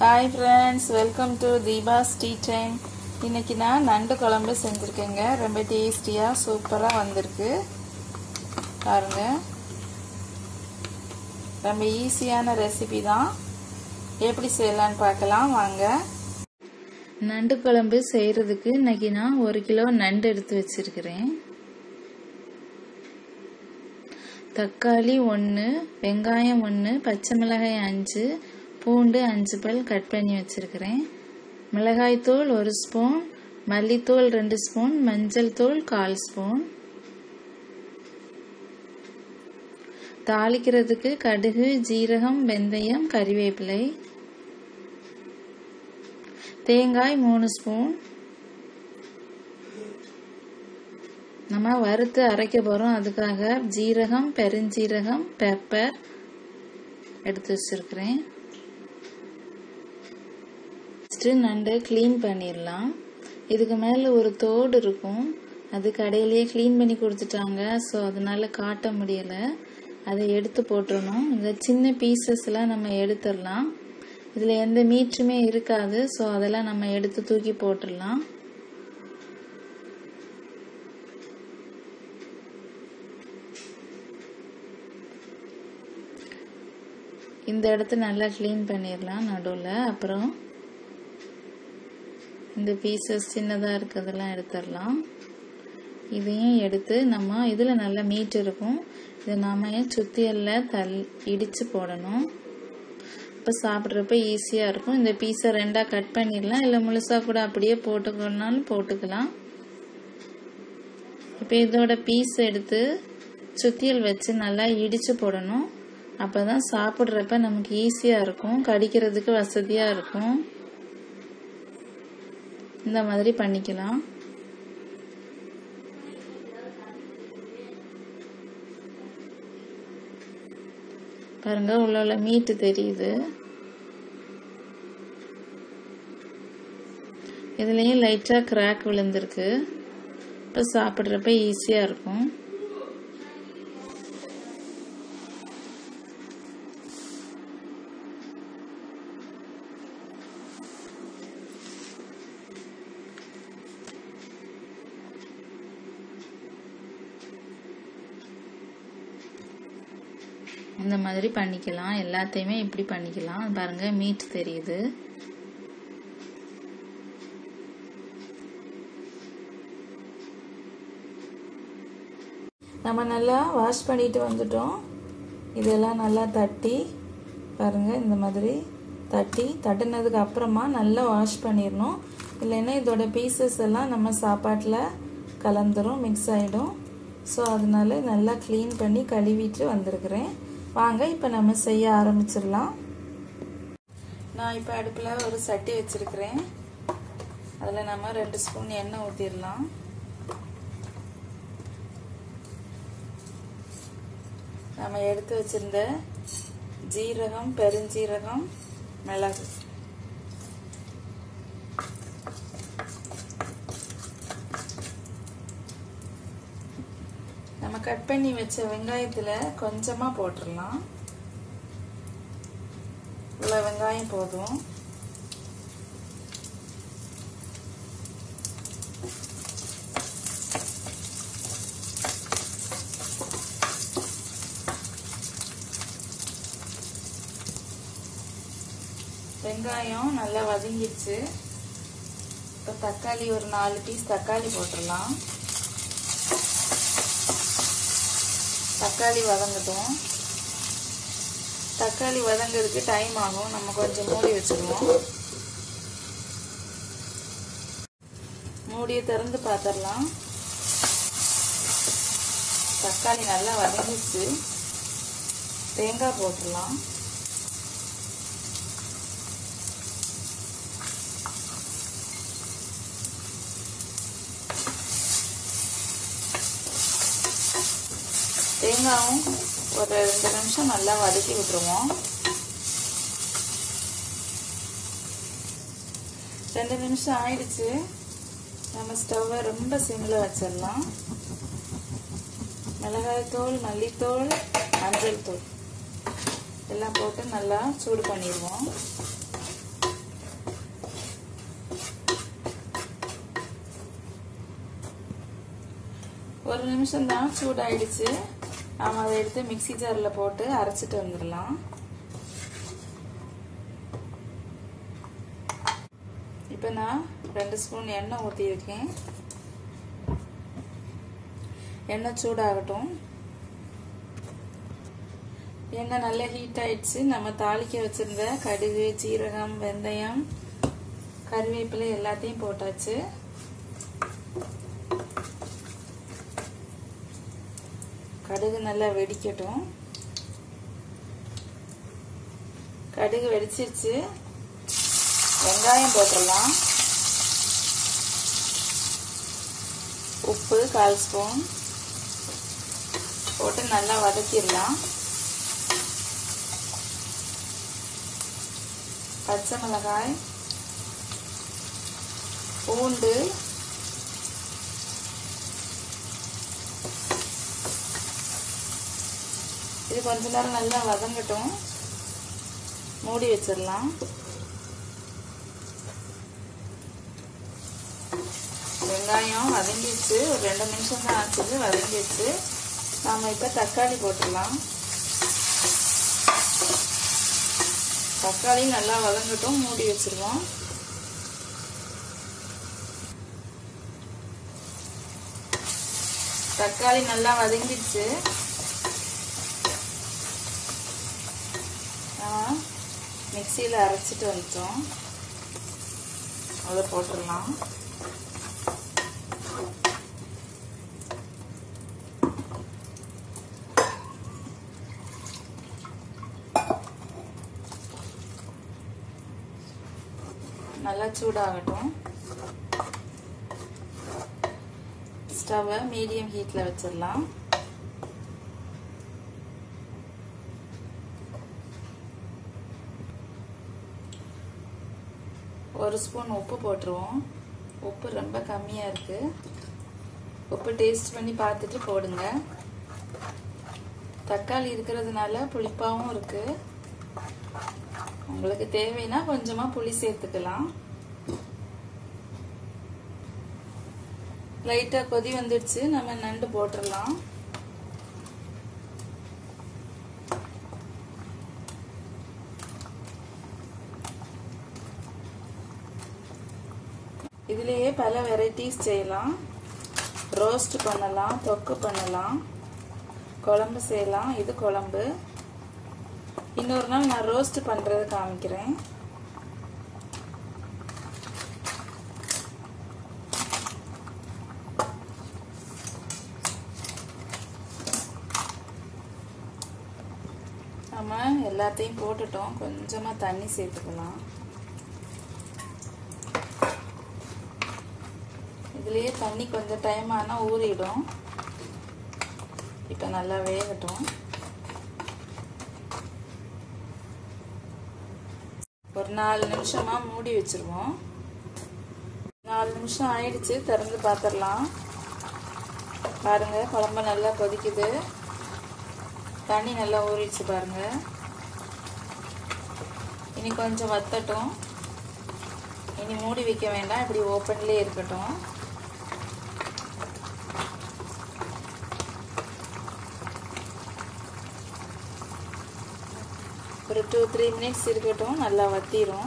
hi friends welcome to Deepa's tea time இன்னைக்கு நான் நண்டு குழம்பு செஞ்சுருக்கேங்க ரொம்ப டேஸ்டியாக சூப்பராக வந்திருக்கு பாருங்க ரொம்ப ஈஸியான ரெசிபி தான் எப்படி செய்யலான்னு பார்க்கலாம் வாங்க நண்டு குழம்பு செய்கிறதுக்கு இன்னைக்கு நான் ஒரு கிலோ நண்டு எடுத்து வச்சிருக்கிறேன் தக்காளி ஒன்று வெங்காயம் ஒன்று பச்சை மிளகாய் அஞ்சு பூண்டு அஞ்சு பல் கட் பண்ணி வச்சுருக்கிறேன் மிளகாய்த்தூள் ஒரு ஸ்பூன் மல்லித்தூள் ரெண்டு ஸ்பூன் மஞ்சள் தூள் கால் ஸ்பூன் தாளிக்கிறதுக்கு கடுகு ஜீரகம் வெந்தயம் கறிவேப்பிலை தேங்காய் மூணு ஸ்பூன் நம்ம வறுத்து அரைக்க போகிறோம் அதுக்காக ஜீரகம் பெருஞ்சீரகம் பெப்பர் எடுத்து வச்சுருக்கிறேன் ஃபஸ்ட்டு நண்டை க்ளீன் பண்ணிடலாம் இதுக்கு மேலே ஒரு தோடு இருக்கும் அது கடையிலேயே க்ளீன் பண்ணி கொடுத்துட்டாங்க ஸோ அதனால காட்ட முடியலை அதை எடுத்து போட்டுடணும் இந்த சின்ன பீசஸ்லாம் நம்ம எடுத்துடலாம் இதில் எந்த மீட்டுமே இருக்காது ஸோ அதெல்லாம் நம்ம எடுத்து தூக்கி போட்டுடலாம் இந்த இடத்த நல்லா க்ளீன் பண்ணிடலாம் நடுவில் அப்புறம் இந்த பீசஸ் சின்னதாக இருக்கிறதெல்லாம் எடுத்துடலாம் இதையும் எடுத்து நம்ம இதில் நல்ல மீட் இருக்கும் இதை நாம சுத்தியலில் தல் இடித்து போடணும் இப்போ சாப்பிட்றப்ப ஈஸியாக இருக்கும் இந்த பீஸை ரெண்டாக கட் பண்ணிடலாம் இல்லை முழுசாக கூட அப்படியே போட்டுக்கணும்னாலும் போட்டுக்கலாம் இப்போ இதோட பீஸ் எடுத்து சுத்தியல் வச்சு நல்லா இடித்து போடணும் அப்போ தான் சாப்பிட்றப்ப நமக்கு ஈஸியாக இருக்கும் கடிக்கிறதுக்கு வசதியாக இருக்கும் இந்த மாதிரி பண்ணிக்கலாம் பாருங்க உள்ள உள்ள மீட்டு தெரியுது இதுலேயும் லைட்டாக கிராக் விழுந்திருக்கு இப்போ சாப்பிட்றப்ப ஈஸியாக இருக்கும் இந்த மாதிரி பண்ணிக்கலாம் எல்லாத்தையுமே இப்படி பண்ணிக்கலாம் பாருங்க மீட் தெரியுது நம்ம நல்லா வாஷ் பண்ணிட்டு வந்துட்டோம் இதெல்லாம் நல்லா தட்டி பாருங்க இந்த மாதிரி தட்டி தட்டினதுக்கு அப்புறமா நல்லா வாஷ் பண்ணிடணும் இல்லைன்னா இதோட பீசஸ் எல்லாம் நம்ம சாப்பாட்டில் கலந்துரும் மிக்ஸ் ஆகிடும் ஸோ அதனால நல்லா க்ளீன் பண்ணி கழுவிட்டு வந்திருக்கிறேன் வாங்க இப்போ நம்ம செய்ய ஆரம்பிச்சிடலாம் நான் இப்போ அடுப்பில் ஒரு சட்டி வச்சுருக்கிறேன் அதில் நம்ம ரெண்டு ஸ்பூன் எண்ணெய் ஊற்றிடலாம் நம்ம எடுத்து வச்சிருந்த ஜீரகம் பெருஞ்சீரகம் மிளகு நம்ம கட் பண்ணி வச்ச வெங்காயத்தில் கொஞ்சமாக போட்டுடலாம் இவ்வளோ வெங்காயம் போதும் வெங்காயம் நல்லா வதங்கிடுச்சு இப்போ தக்காளி ஒரு நாலு பீஸ் தக்காளி போட்டுடலாம் தக்காளி வதங்கட்டும் தக்காளி வதங்கிறதுக்கு டைம் ஆகும் நம்ம கொஞ்சம் மூடி வச்சுருவோம் மூடியை திறந்து பார்த்துடலாம் தக்காளி நல்லா வதங்கிச்சு தேங்காய் போட்டுடலாம் தேங்காயும் ஒரு ரெண்டு நிமிஷம் நல்லா வதக்கி விட்டுருவோம் ரெண்டு நிமிஷம் ஆயிடுச்சு நம்ம ஸ்டவ்வை ரொம்ப சிம்மில் வச்சிடலாம் மிளகாய்த்தூள் மல்லித்தூள் மஞ்சள் தூள் எல்லாம் போட்டு நல்லா சூடு பண்ணிடுவோம் ஒரு நிமிஷம் தான் சூடாயிடுச்சு நாம் அதை எடுத்து மிக்சி ஜாரில் போட்டு அரைச்சிட்டு வந்துடலாம் இப்போ நான் ரெண்டு ஸ்பூன் எண்ணெய் ஊற்றியிருக்கேன் எண்ணெய் சூடாகட்டும் எண்ணெய் நல்லா ஹீட் ஆயிடுச்சு நம்ம தாளிக்க வச்சிருந்த கடுகு சீரகம் வெந்தயம் கருவேப்பிலை எல்லாத்தையும் போட்டாச்சு கடுகு நல்லா வெடிக்கட்டும் கடுகு வெடிச்சிருச்சு வெங்காயம் போட்டுடலாம் உப்பு கால் ஸ்பூன் போட்டு நல்லா வதக்கிடலாம் பச்சை மிளகாய் பூண்டு இது கொஞ்ச நேரம் நல்லா வதங்கட்டும் மூடி வச்சிடலாம் வெங்காயம் வதங்கிடுச்சு ஒரு ரெண்டு நிமிஷம் தான் ஆச்சுது வதங்கிடுச்சு நாம் இப்போ தக்காளி போட்டுடலாம் தக்காளி நல்லா வதங்கட்டும் மூடி வச்சிருவோம் தக்காளி நல்லா வதங்கிடுச்சு மிக்சியில் அரைச்சிட்டு வந்துட்டோம் அதை போட்டுடலாம் நல்லா சூடாகட்டும் ஸ்டவ்வை மீடியம் ஹீட்டில் வச்சிடலாம் ஒரு ஸ்பூன் உப்பு போட்டுருவோம் உப்பு ரொம்ப கம்மியாக இருக்குது உப்பு டேஸ்ட் பண்ணி பார்த்துட்டு போடுங்க தக்காளி இருக்கிறதுனால புளிப்பாகவும் இருக்குது உங்களுக்கு தேவைன்னா கொஞ்சமாக புளி சேர்த்துக்கலாம் லைட்டாக கொதி வந்துடுச்சு நம்ம நண்டு போட்டுடலாம் இதுலேயே பல வெரைட்டிஸ் செய்யலாம் ரோஸ்ட் பண்ணலாம் தொக்கு பண்ணலாம் குழம்பு செய்யலாம் இது குழம்பு இன்னொரு நாள் நான் ரோஸ்ட் பண்ணுறது காமிக்கிறேன் நம்ம எல்லாத்தையும் போட்டுட்டோம் கொஞ்சமாக தண்ணி சேர்த்துக்கலாம் இதுலேயே தண்ணி கொஞ்சம் டைம் ஆனால் ஊறிடும் இப்போ நல்லா வேகட்டும் ஒரு நாலு நிமிஷமா மூடி வச்சிருவோம் நாலு நிமிஷம் ஆயிடுச்சு திறந்து பார்த்துடலாம் பாருங்க குழம்பு நல்லா கொதிக்குது தண்ணி நல்லா ஊறிடுச்சு பாருங்க இனி கொஞ்சம் வத்தட்டும் இனி மூடி வைக்க வேண்டாம் இப்படி ஓப்பன்லேயே இருக்கட்டும் ஒரு டூ த்ரீ மினிட்ஸ் இருக்கட்டும் நல்லா வத்திரும்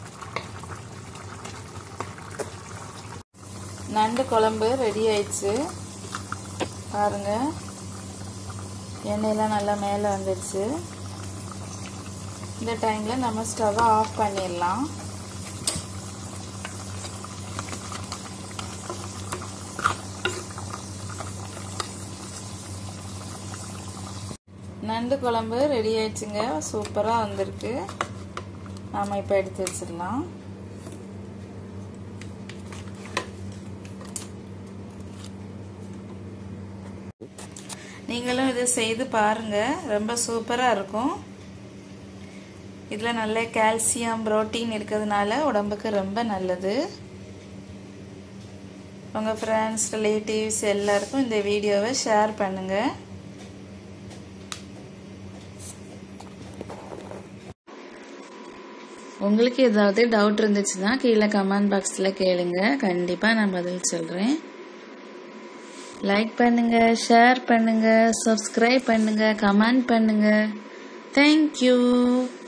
நண்டு குழம்பு ரெடி ஆயிடுச்சு பாருங்க எண்ணெயெல்லாம் நல்லா மேலே வந்துடுச்சு இந்த டைமில் நம்ம ஸ்டவ்வை ஆஃப் பண்ணிடலாம் நண்டு குழம்பு ரெடி ஆயிடுச்சுங்க சூப்பராக வந்திருக்கு நாம் இப்போ எடுத்து வச்சிடலாம் நீங்களும் இதை செய்து பாருங்கள் ரொம்ப சூப்பராக இருக்கும் இதில் நல்ல கால்சியம் புரோட்டீன் இருக்கிறதுனால உடம்புக்கு ரொம்ப நல்லது உங்கள் ஃப்ரெண்ட்ஸ் ரிலேட்டிவ்ஸ் எல்லாருக்கும் இந்த வீடியோவை ஷேர் பண்ணுங்கள் உங்களுக்கு ஏதாவது டவுட் இருந்துச்சுன்னா கீழே கமெண்ட் பாக்ஸில் கேளுங்க கண்டிப்பாக நான் பதில் சொல்கிறேன் லைக் பண்ணுங்க ஷேர் பண்ணுங்க சப்ஸ்கிரைப் பண்ணுங்க கமெண்ட் பண்ணுங்க தேங்க்யூ